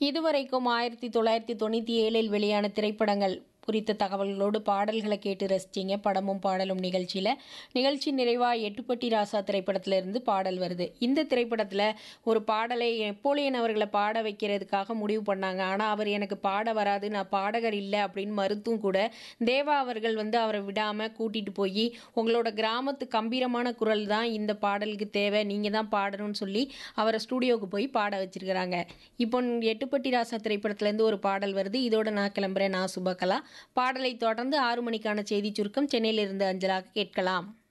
இதுவரைக்கும் ஆயிரத்தி தொள்ளாயிரத்தி தொண்ணூற்றி ஏழில் வெளியான திரைப்படங்கள் குறித்த தகவல்களோடு பாடல்களை கேட்டு ரசிச்சிங்க படமும் பாடலும் நிகழ்ச்சியில் நிகழ்ச்சி நிறைவாக எட்டுப்பட்டி ராசா திரைப்படத்திலிருந்து பாடல் வருது இந்த திரைப்படத்தில் ஒரு பாடலை எப்போலியன் அவர்களை பாட வைக்கிறதுக்காக முடிவு பண்ணாங்க ஆனால் அவர் எனக்கு பாட வராது நான் பாடகர் இல்லை அப்படின்னு மறுத்தும் கூட தேவா அவர்கள் வந்து அவரை விடாமல் கூட்டிகிட்டு போய் உங்களோட கிராமத்து கம்பீரமான குரல் தான் இந்த பாடலுக்கு தேவை நீங்கள் தான் பாடணும்னு சொல்லி அவரை ஸ்டூடியோவுக்கு போய் பாட வச்சிருக்கிறாங்க இப்போ எட்டுப்பட்டி ராசா திரைப்படத்துலேருந்து ஒரு பாடல் வருது இதோட நான் கிளம்புறேன் நான் சுபகலா பாடலை தொடர்ந்து ஆறு மணிக்கான செய்தி சுருக்கம் சென்னையிலிருந்து அஞ்சலாக கேட்கலாம்